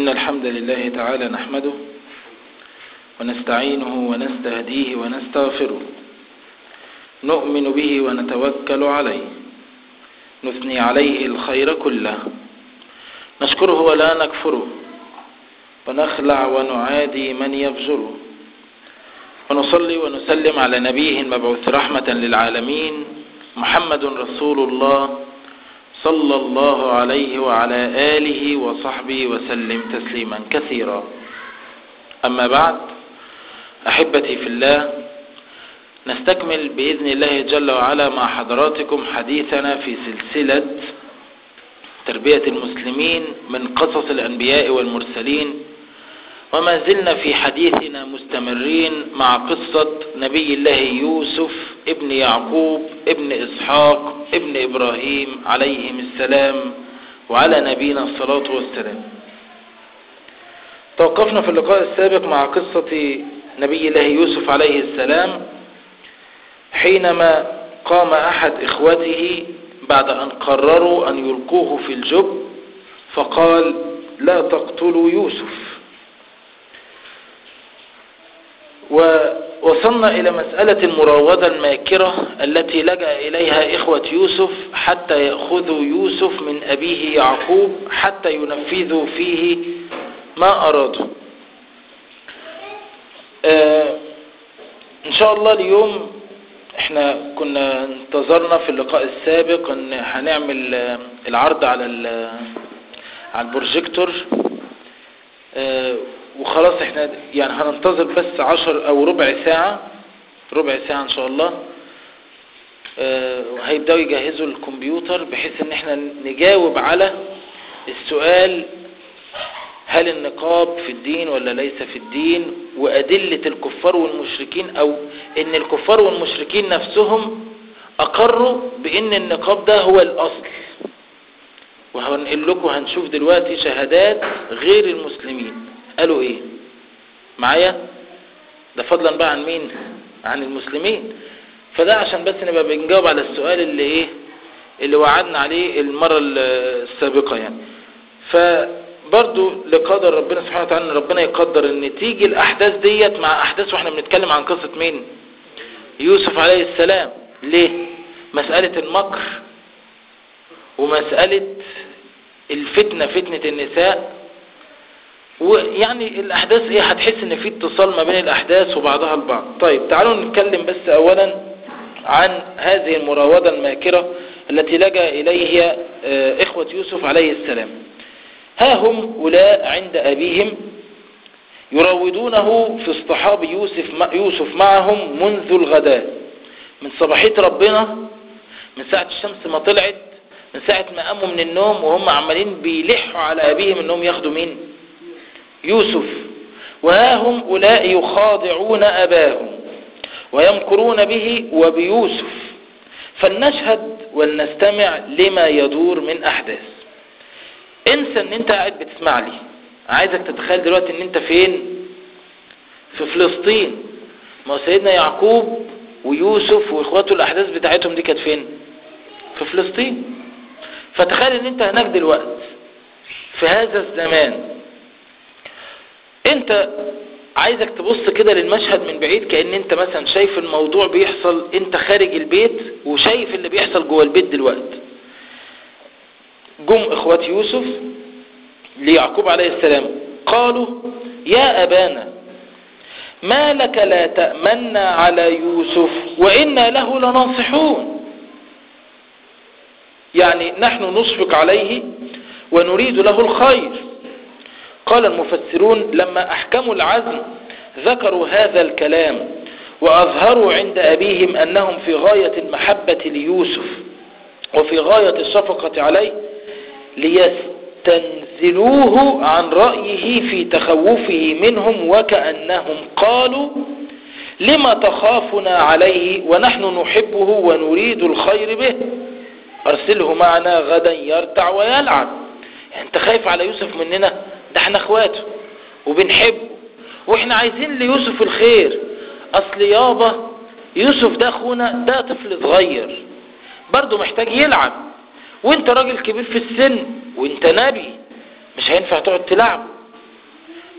إن الحمد لله تعالى نحمده ونستعينه ونستهديه ونستغفره نؤمن به ونتوكل عليه نثني عليه الخير كله نشكره ولا نكفره ونخلع ونعادي من يفجره ونصلي ونسلم على نبيه المبعوث رحمة للعالمين محمد رسول الله صلى الله عليه وعلى آله وصحبه وسلم تسليما كثيرا أما بعد أحبتي في الله نستكمل بإذن الله جل وعلا مع حضراتكم حديثنا في سلسلة تربية المسلمين من قصص الأنبياء والمرسلين وما زلنا في حديثنا مستمرين مع قصة نبي الله يوسف ابن يعقوب ابن إسحاق ابن إبراهيم عليهم السلام وعلى نبينا الصلاة والسلام توقفنا في اللقاء السابق مع قصة نبي الله يوسف عليه السلام حينما قام أحد إخوته بعد أن قرروا أن يلقوه في الجب فقال لا تقتلوا يوسف ووصلنا إلى مسألة المراودة الماكرة التي لجأ إليها إخوة يوسف حتى يأخذوا يوسف من أبيه يعقوب حتى ينفذوا فيه ما أرادوا آه إن شاء الله اليوم احنا كنا انتظرنا في اللقاء السابق ان هنعمل العرض على على البروجيكتور اه وخلاص احنا يعني هننتظر بس عشر او ربع ساعة ربع ساعة ان شاء الله اه هيبدأوا يجهزوا الكمبيوتر بحيث ان احنا نجاوب على السؤال هل النقاب في الدين ولا ليس في الدين وأدلة الكفار والمشركين أو إن الكفار والمشركين نفسهم أقروا بإن النقاب ده هو الأصل وهنقل لكم هنشوف دلوقتي شهادات غير المسلمين قالوا إيه معايا ده فضلا بقى عن مين عن المسلمين فده عشان بس نبقى بنجاوب على السؤال اللي إيه اللي وعدنا عليه المرة السابقة يعني ف برضو لقدر ربنا سبحانه وتعالى ان ربنا يقدر ان تيجي الاحداث ديت مع احداث واحنا بنتكلم عن قصة مين يوسف عليه السلام ليه مسألة المكر ومسألة الفتنة فتنة النساء ويعني الاحداث ايه هتحس ان في اتصال ما بين الاحداث وبعضها البعض طيب تعالوا نتكلم بس اولا عن هذه المراودة الماكرة التي لجأ اليها اخوة يوسف عليه السلام ها هم أولاء عند أبيهم يراودونه في اصطحاب يوسف يوسف معهم منذ الغداء من صباحية ربنا من ساعة الشمس ما طلعت من ساعة ما قاموا من النوم وهم عمالين بيلحوا على أبيهم أنهم ياخدوا مين يوسف وها هم أولاء يخاضعون أباهم ويمكرون به وبيوسف فلنشهد ولنستمع لما يدور من أحداث انسى ان انت قاعد بتسمع لي عايزك تتخيل دلوقتي ان انت فين في فلسطين ما هو سيدنا يعقوب ويوسف واخواته الاحداث بتاعتهم دي كانت فين في فلسطين فتخيل ان انت هناك دلوقتي في هذا الزمان انت عايزك تبص كده للمشهد من بعيد كأن انت مثلا شايف الموضوع بيحصل انت خارج البيت وشايف اللي بيحصل جوه البيت دلوقتي جم اخوات يوسف ليعقوب عليه السلام قالوا يا أبانا ما لك لا تأمنا على يوسف وإنا له لناصحون يعني نحن نشفق عليه ونريد له الخير قال المفسرون لما أحكموا العزم ذكروا هذا الكلام وأظهروا عند أبيهم أنهم في غاية المحبة ليوسف وفي غاية الشفقة عليه ليستنزلوه عن رأيه في تخوفه منهم وكأنهم قالوا لما تخافنا عليه ونحن نحبه ونريد الخير به أرسله معنا غدا يرتع ويلعب يعني انت خايف على يوسف مننا ده احنا اخواته وبنحبه واحنا عايزين ليوسف الخير اصل يابا يوسف ده اخونا ده طفل صغير برضه محتاج يلعب وانت راجل كبير في السن وانت نبي مش هينفع تقعد تلعب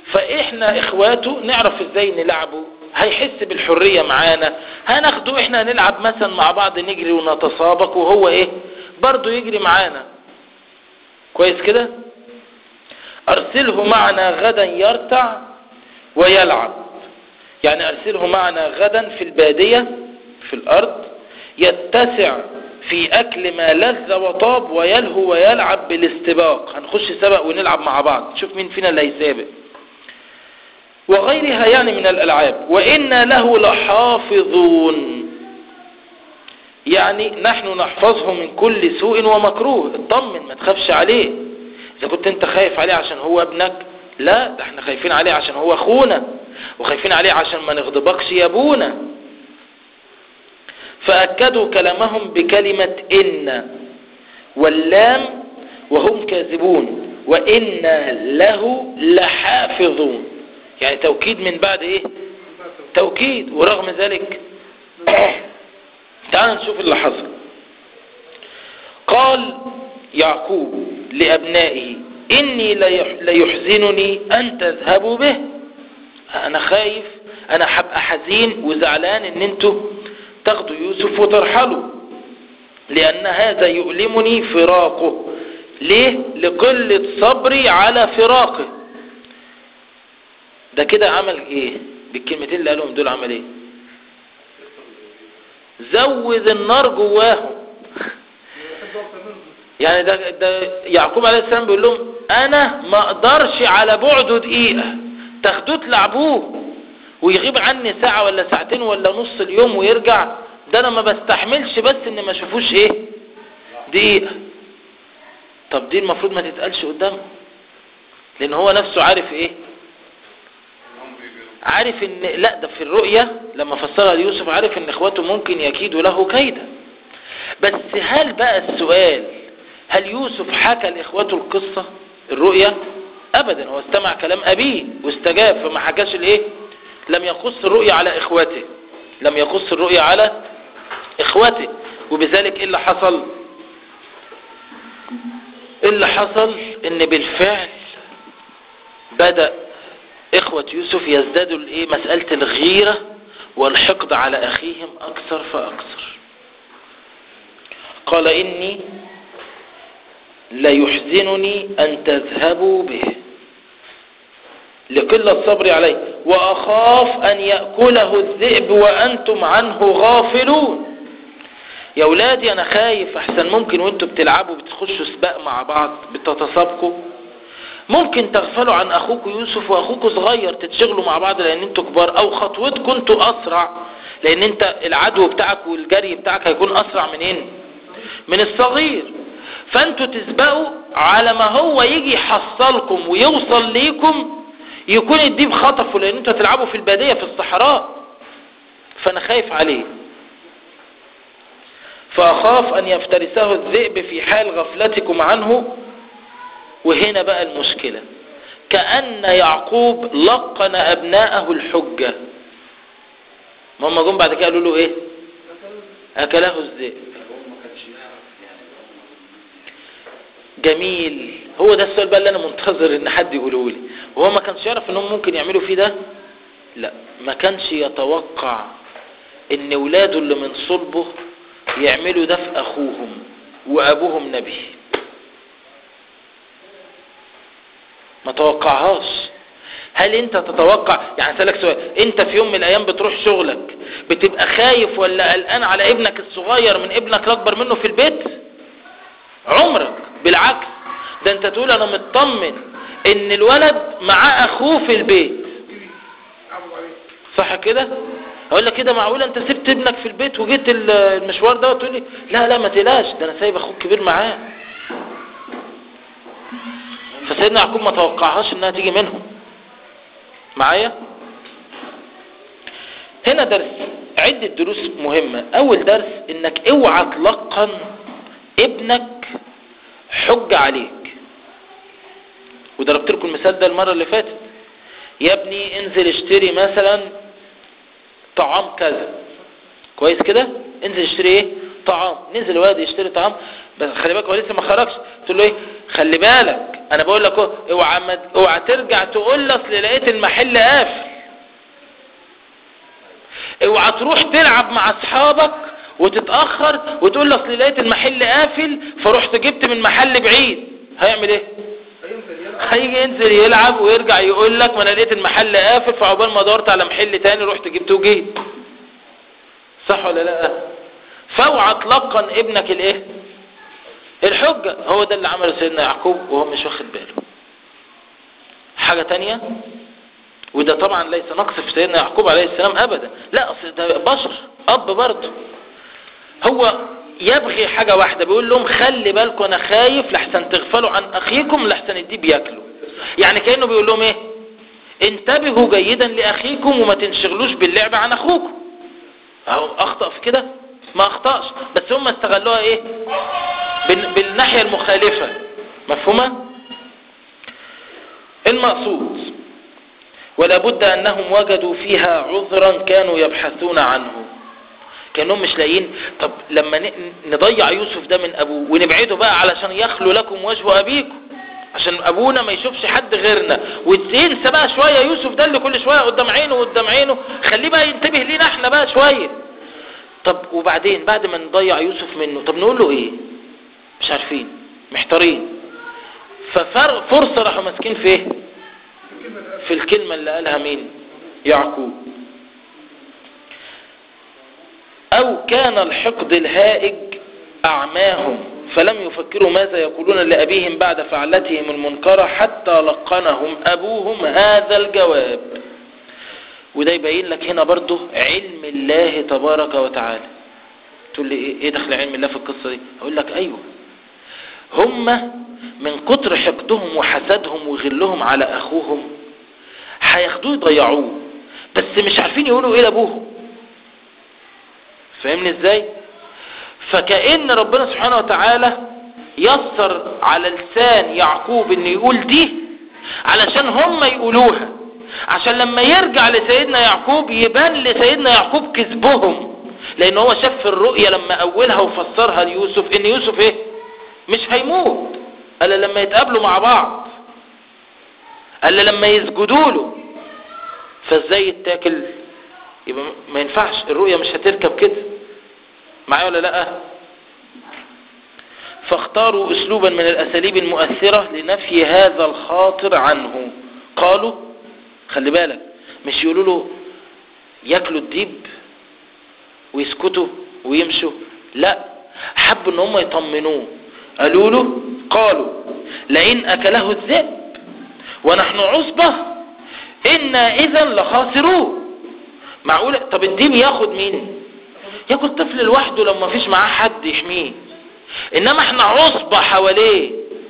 فاحنا اخواته نعرف ازاي نلعبه هيحس بالحرية معانا هناخده احنا نلعب مثلا مع بعض نجري ونتسابق وهو ايه برضو يجري معانا كويس كده ارسله معنا غدا يرتع ويلعب يعني ارسله معنا غدا في البادية في الارض يتسع في اكل ما لذ وطاب ويلهو ويلعب بالاستباق هنخش سبق ونلعب مع بعض شوف مين فينا اللي هيسابق وغيرها يعني من الالعاب وإنا له لحافظون يعني نحن نحفظه من كل سوء ومكروه اطمن ما تخافش عليه اذا كنت انت خايف عليه عشان هو ابنك لا ده احنا خايفين عليه عشان هو اخونا وخايفين عليه عشان ما نغضبكش يا ابونا فأكدوا كلامهم بكلمة إن واللام وهم كاذبون وإن له لحافظون يعني توكيد من بعد إيه توكيد ورغم ذلك تعال نشوف اللي حصل قال يعقوب لأبنائه إني ليحزنني أن تذهبوا به أنا خايف أنا حبقى حزين وزعلان إن انتوا تاخدوا يوسف وترحلوا لأن هذا يؤلمني فراقه ليه لقلة صبري على فراقه ده كده عمل ايه بالكلمتين اللي قالهم دول عمل ايه زود النار جواهم يعني ده, ده يعقوب عليه السلام بيقول لهم انا ما اقدرش على بعده دقيقة تاخدوه تلعبوه ويغيب عني ساعة ولا ساعتين ولا نص اليوم ويرجع ده انا ما بستحملش بس ان ما اشوفوش ايه دقيقة طب دي المفروض ما تتقالش قدامه لان هو نفسه عارف ايه عارف ان لا ده في الرؤية لما فسرها ليوسف عارف ان اخواته ممكن يكيدوا له كيدا بس هل بقى السؤال هل يوسف حكى لاخواته القصة الرؤية ابدا هو استمع كلام ابيه واستجاب فما حكاش الايه لم يقص الرؤية على اخواته لم يقص الرؤية على اخواته وبذلك ايه اللي حصل ايه اللي حصل ان بالفعل بدأ اخوة يوسف يزدادوا الايه مسألة الغيرة والحقد على اخيهم اكثر فاكثر قال اني ليحزنني ان تذهبوا به لقلة الصبر عليه واخاف ان يأكله الذئب وانتم عنه غافلون يا ولادي انا خايف احسن ممكن وانتوا بتلعبوا بتخشوا سباق مع بعض بتتسابقوا ممكن تغفلوا عن اخوكم يوسف واخوكم صغير تتشغلوا مع بعض لان انتوا كبار او خطوتكم انتوا اسرع لان انت العدو بتاعك والجري بتاعك هيكون اسرع منين من الصغير فانتوا تسبقوا على ما هو يجي يحصلكم ويوصل ليكم يكون الديب خطفه لان انتوا هتلعبوا في البادية في الصحراء فانا خايف عليه فأخاف أن يفترسه الذئب في حال غفلتكم عنه وهنا بقى المشكلة كأن يعقوب لقن أبناءه الحجة ما هم جم بعد كده قالوا له إيه أكله الذئب جميل هو ده السؤال بقى اللي أنا منتظر إن حد يقوله لي وهو ما كانش يعرف إنهم ممكن يعملوا فيه ده لا ما كانش يتوقع إن ولاده اللي من صلبه يعملوا ده في أخوهم وأبوهم نبي ما توقعهاش هل انت تتوقع يعني اسالك سؤال انت في يوم من الايام بتروح شغلك بتبقى خايف ولا قلقان على ابنك الصغير من ابنك الاكبر منه في البيت عمرك بالعكس ده انت تقول انا مطمن ان الولد معاه اخوه في البيت صح كده اقول لك كده معقول انت سبت ابنك في البيت وجيت المشوار ده وتقول لي لا لا ما تقلقش ده انا سايب اخوك كبير معاه فسيدنا يعقوب ما توقعهاش انها تيجي منهم معايا هنا درس عدة دروس مهمة اول درس انك اوعى تلقن ابنك حج عليك وضربت لكم المثال ده المرة اللي فاتت يا ابني انزل اشتري مثلا طعام كذا كويس كده انزل اشتري ايه طعام نزل الواد يشتري طعام بس خلي بالك هو لسه ما خرجش تقول له ايه خلي بالك انا بقول لك اهو اوعى ما- اوعى ترجع تقول لي اصل لقيت المحل قافل اوعى تروح تلعب مع اصحابك وتتاخر وتقول لي اصل لقيت المحل قافل فرحت جبت من محل بعيد هيعمل ايه هيجي ينزل يلعب ويرجع يقول لك ما انا لقيت المحل قافل فعقبال ما دورت على محل تاني رحت جبته وجيت صح ولا لا فاوعى تلقن ابنك الايه الحجة هو ده اللي عمله سيدنا يعقوب وهو مش واخد باله حاجة تانية وده طبعا ليس نقص في سيدنا يعقوب عليه السلام ابدا لا اصل ده بشر اب برضه هو يبغي حاجة واحدة بيقول لهم خلي بالكم انا خايف لحسن تغفلوا عن اخيكم لحسن الديب ياكلوا يعني كأنه بيقول لهم ايه انتبهوا جيدا لاخيكم وما تنشغلوش باللعب عن اخوكم اهو اخطأ في كده ما اخطأش بس هم استغلوها ايه بال- بالناحية المخالفة مفهومة المقصود ولا بد انهم وجدوا فيها عذرا كانوا يبحثون عنه كانهم مش لاقيين طب لما ن- نضيع يوسف ده من ابوه ونبعده بقى علشان يخلو لكم وجه ابيكم عشان ابونا ما يشوفش حد غيرنا وتنسى بقى شويه يوسف ده اللي كل شويه قدام عينه قدام عينه خليه بقى ينتبه لينا احنا بقى شويه طب وبعدين بعد ما نضيع يوسف منه طب نقول له ايه مش عارفين محتارين ففرصه راحوا ماسكين في ايه في الكلمه اللي قالها مين يعقوب أو كان الحقد الهائج أعماهم فلم يفكروا ماذا يقولون لأبيهم بعد فعلتهم المنكرة حتى لقنهم أبوهم هذا الجواب وده يبين لك هنا برضه علم الله تبارك وتعالى تقول لي ايه إيه دخل علم الله في القصة دي اقول لك ايوه هم من كتر حقدهم وحسدهم وغلهم على اخوهم هياخدوه يضيعوه بس مش عارفين يقولوا ايه لابوهم فاهمني ازاي فكأن ربنا سبحانه وتعالى يسر على لسان يعقوب ان يقول دي علشان هم يقولوها عشان لما يرجع لسيدنا يعقوب يبان لسيدنا يعقوب كذبهم لان هو شاف في الرؤية لما اولها وفسرها ليوسف ان يوسف ايه مش هيموت الا لما يتقابلوا مع بعض الا لما يسجدوا له فازاي يتاكل يبقى ما ينفعش الرؤية مش هتركب كده معايا ولا لا فاختاروا اسلوبا من الاساليب المؤثرة لنفي هذا الخاطر عنه قالوا خلي بالك مش يقولوا له ياكلوا الديب ويسكتوا ويمشوا لا حبوا ان هم يطمنوه قالوا له قالوا لئن اكله الذئب ونحن عصبة انا اذا لخاسرون معقولة طب الديب ياخد مين ياخد طفل لوحده لو ما فيش معاه حد يحميه انما احنا عصبة حواليه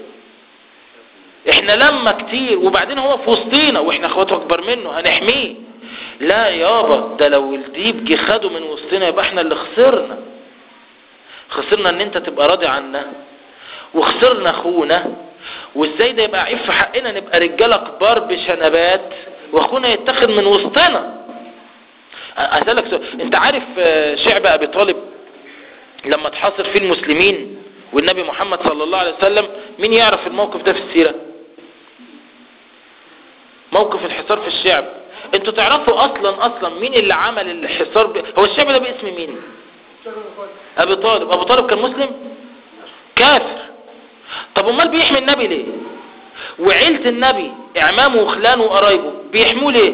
احنا لما كتير وبعدين هو في وسطينا واحنا اخواته اكبر منه هنحميه لا يابا ده لو الديب جه خده من وسطنا يبقى احنا اللي خسرنا خسرنا ان انت تبقى راضي عنا وخسرنا اخونا وازاي ده يبقى عيب في حقنا نبقى رجاله كبار بشنبات واخونا يتاخد من وسطنا اسالك سؤال انت عارف آه، شعب ابي طالب لما تحاصر فيه المسلمين والنبي محمد صلى الله عليه وسلم مين يعرف الموقف ده في السيرة موقف الحصار في الشعب انتوا تعرفوا اصلا اصلا مين اللي عمل الحصار ب... هو الشعب ده باسم مين ابي طالب ابو طالب كان مسلم كافر طب امال بيحمي النبي ليه وعيلة النبي اعمامه وخلانه وقرايبه بيحموه ليه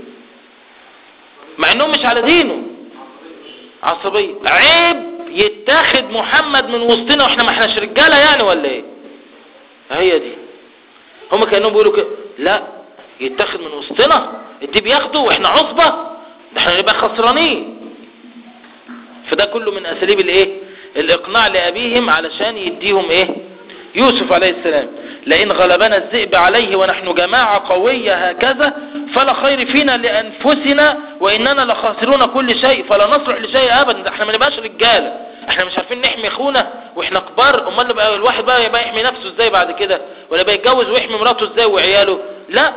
مع انهم مش على دينه عصبية عيب يتاخد محمد من وسطنا واحنا ما احناش رجالة يعني ولا ايه هي دي هم كانوا بيقولوا كده لا يتاخد من وسطنا الديب ياخده واحنا عصبة ده احنا نبقى خسرانين فده كله من اساليب الايه الاقناع لابيهم علشان يديهم ايه يوسف عليه السلام لئن غلبنا الذئب عليه ونحن جماعة قوية هكذا فلا خير فينا لأنفسنا وإننا لخاسرون كل شيء فلا نصلح لشيء أبدا ده احنا ما نبقاش رجالة احنا مش عارفين نحمي اخونا واحنا كبار امال بقى الواحد بقى يبقى يحمي نفسه ازاي بعد كده ولا بقى يتجوز ويحمي مراته ازاي وعياله لا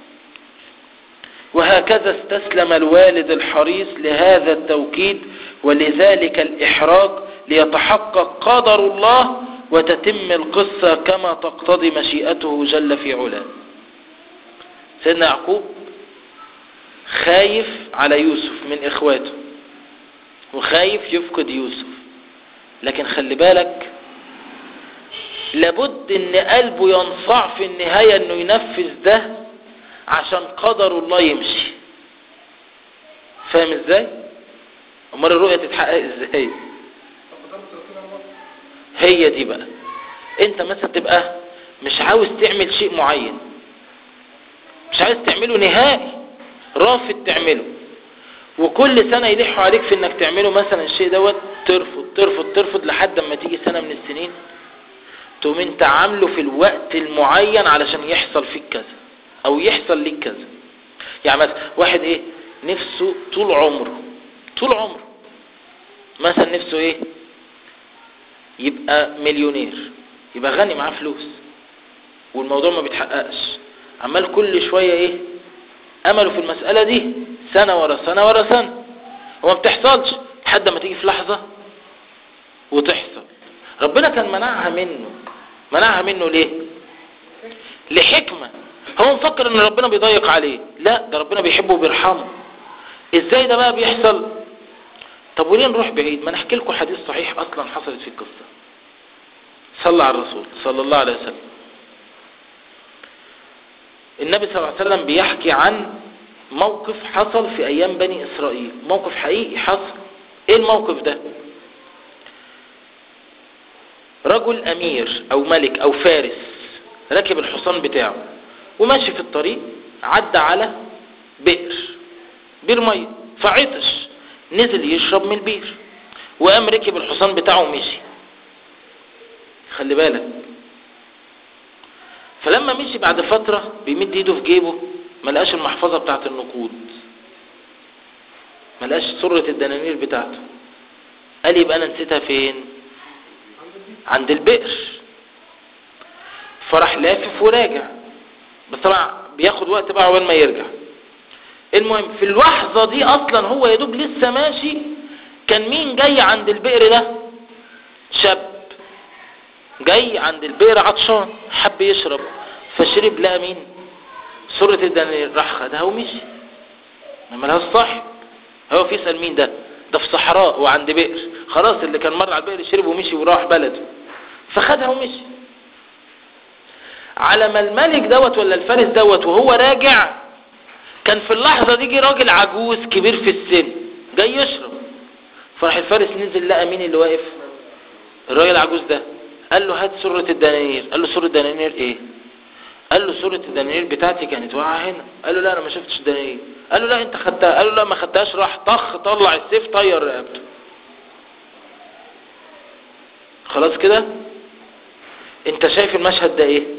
وهكذا استسلم الوالد الحريص لهذا التوكيد ولذلك الإحراج ليتحقق قدر الله وتتم القصة كما تقتضي مشيئته جل في علاه سيدنا يعقوب خايف على يوسف من إخواته وخايف يفقد يوسف لكن خلي بالك لابد ان قلبه ينصع في النهاية انه ينفذ ده عشان قدر الله يمشي فاهم ازاي امال الرؤية تتحقق ازاي هي دي بقى انت مثلا تبقى مش عاوز تعمل شيء معين مش عايز تعمله نهائي رافض تعمله وكل سنة يلحوا عليك في انك تعمله مثلا الشيء دوت ترفض ترفض ترفض لحد ما تيجي سنة من السنين تقوم انت عامله في الوقت المعين علشان يحصل فيك كذا او يحصل ليك كذا يعني مثلا واحد ايه نفسه طول عمره طول عمره مثلا نفسه ايه يبقى مليونير يبقى غني معاه فلوس والموضوع ما بيتحققش عمال كل شوية ايه امله في المسألة دي سنة ورا سنة ورا سنة وما بتحصلش لحد ما تيجي في لحظة وتحصل ربنا كان منعها منه منعها منه ليه لحكمة هو مفكر ان ربنا بيضيق عليه لا ده ربنا بيحبه وبيرحمه ازاي ده بقى بيحصل طب وليه نروح بعيد ما نحكي لكم حديث صحيح اصلا حصلت في القصة صلى على الرسول صلى الله عليه وسلم النبي صلى الله عليه وسلم بيحكي عن موقف حصل في ايام بني اسرائيل موقف حقيقي حصل ايه الموقف ده رجل امير او ملك او فارس ركب الحصان بتاعه وماشي في الطريق عدى على بئر بئر ميه فعطش نزل يشرب من البير وقام ركب الحصان بتاعه ومشي خلي بالك فلما مشي بعد فترة بيمد ايده في جيبه ما لقاش المحفظة بتاعت النقود ما لقاش سرة الدنانير بتاعته قال يبقى انا نسيتها فين عند البئر فراح لافف وراجع بس طبعا بياخد وقت بقى عقبال ما يرجع المهم في اللحظة دي اصلا هو يا دوب لسه ماشي كان مين جاي عند البئر ده شاب جاي عند البئر عطشان حب يشرب فشرب لقى مين سرة الدنانير راح خدها ومشي ما ملهاش صاحب هو في يسأل مين ده ده في صحراء وعند بئر خلاص اللي كان مر على البئر شرب ومشي وراح بلده فخدها ومشي على ما الملك دوت ولا الفارس دوت وهو راجع كان في اللحظة دي جه راجل عجوز كبير في السن جاي يشرب فراح الفارس نزل لقى مين اللي واقف الراجل العجوز ده قال له هات سرة الدنانير قال له سرة الدنانير ايه قال له سرة الدنانير بتاعتي كانت واقعة هنا قال له لا انا ما شفتش الدنانير قال له لا انت خدتها قال له لا ما خدتهاش راح طخ طلع السيف طير رقبته خلاص كده انت شايف المشهد ده ايه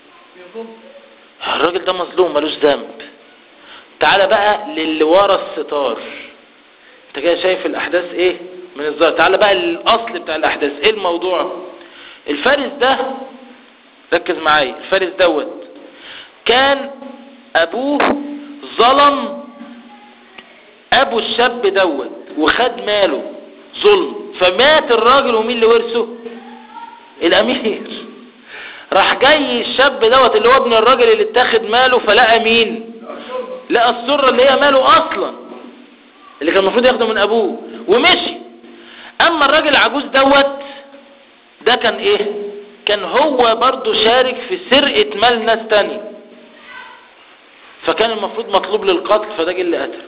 الراجل ده مظلوم ملوش ذنب تعالى بقى للي ورا الستار انت كده شايف الاحداث ايه من الظاهر تعالى بقى للاصل بتاع الاحداث ايه الموضوع الفارس ده ركز معايا الفارس دوت كان ابوه ظلم ابو الشاب دوت وخد ماله ظلم فمات الراجل ومين اللي ورثه الامير راح جاي الشاب دوت اللي هو ابن الراجل اللي اتاخد ماله فلقى مين لقى السرة اللي هي ماله اصلا اللي كان المفروض ياخده من ابوه ومشي اما الراجل العجوز دوت ده كان ايه كان هو برضو شارك في سرقة مال ناس تانية فكان المفروض مطلوب للقتل فده جه اللي قتله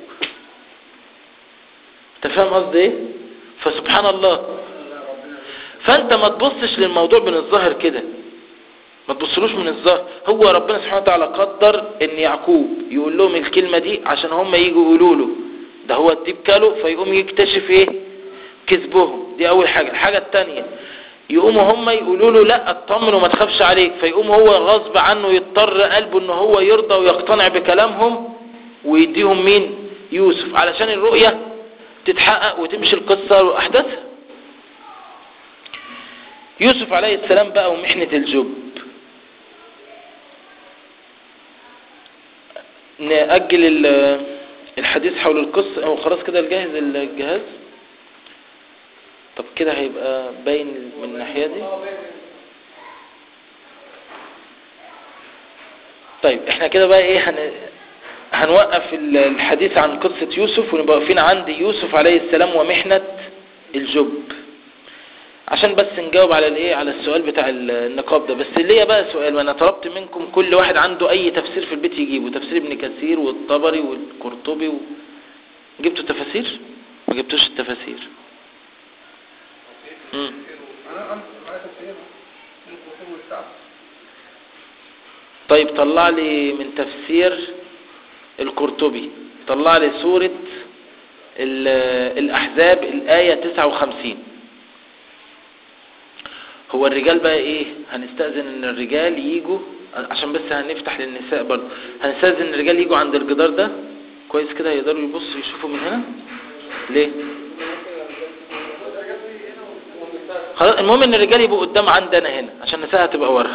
انت فاهم قصدي ايه فسبحان الله فانت ما تبصش للموضوع من الظاهر كده ما تبصلوش من الظاهر هو ربنا سبحانه وتعالى قدر ان يعقوب يقول لهم الكلمة دي عشان هم يجوا يقولوا له ده هو الديب كاله فيقوم يكتشف ايه كذبهم دي اول حاجة الحاجة التانية يقوموا هم يقولوا له لا اطمن وما تخافش عليك فيقوم هو غصب عنه يضطر قلبه ان هو يرضى ويقتنع بكلامهم ويديهم مين يوسف علشان الرؤية تتحقق وتمشي القصة واحداثها يوسف عليه السلام بقى ومحنة الجب نأجل الحديث حول القصة او خلاص كده الجاهز الجهاز طب كده هيبقى باين من الناحية دي طيب احنا كده بقى ايه هن... هنوقف ال- الحديث عن قصة يوسف ونبقى واقفين عند يوسف عليه السلام ومحنة الجب عشان بس نجاوب على الايه على السؤال بتاع ال- النقاب ده بس ليا بقى سؤال وانا طلبت منكم كل واحد عنده اي تفسير في البيت يجيبه تفسير ابن كثير والطبري والقرطبي و... جبتوا تفاسير ما جبتوش التفاسير مم. انا عندي معايا تفسير الكتب والشعب طيب طلع لي من تفسير القرطبي طلع لي سورة ال- الأحزاب الآية 59 هو الرجال بقى ايه هنستأذن ان الرجال يجوا عشان بس هنفتح للنساء برضه هنستأذن ان الرجال يجوا عند الجدار ده كويس كده يقدروا يبصوا يشوفوا من هنا ليه خلاص المهم ان الرجال يبقوا قدام عندنا هنا عشان النساء هتبقى ورا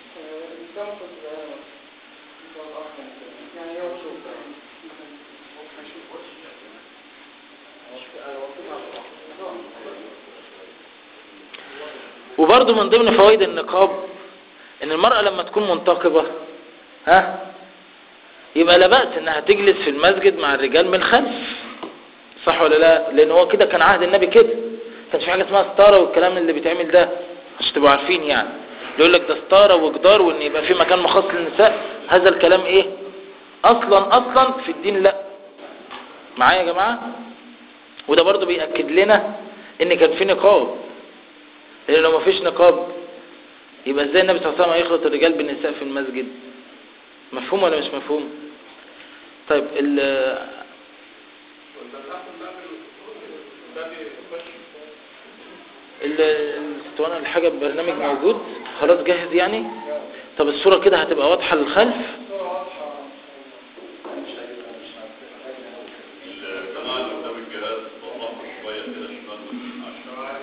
وبرضه من ضمن فوائد النقاب ان المرأة لما تكون منتقبة ها يبقى لا بأس انها تجلس في المسجد مع الرجال من الخلف صح ولا لا لان هو كده كان عهد النبي كده كانش في حاجة اسمها ستارة والكلام اللي بيتعمل ده عشان تبقوا عارفين يعني اللي يقول لك ده ستارة وجدار وان يبقى في مكان مخصص للنساء هذا الكلام ايه اصلا اصلا في الدين لا معايا يا جماعة وده برضه بيأكد لنا ان كان في نقاب لان لو ما فيش نقاب يبقى ازاي النبي صلى الله عليه وسلم هيخلط الرجال بالنساء في المسجد مفهوم ولا مش مفهوم طيب ال ال- الاسطوانة الحاجة برنامج موجود خلاص جاهز يعني طب الصورة كده هتبقى واضحة للخلف الجماعة اللي قدام الجهاز وضحوا شوية كده شمال عشان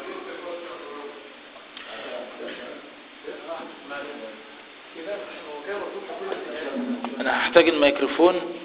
انا هحتاج الميكروفون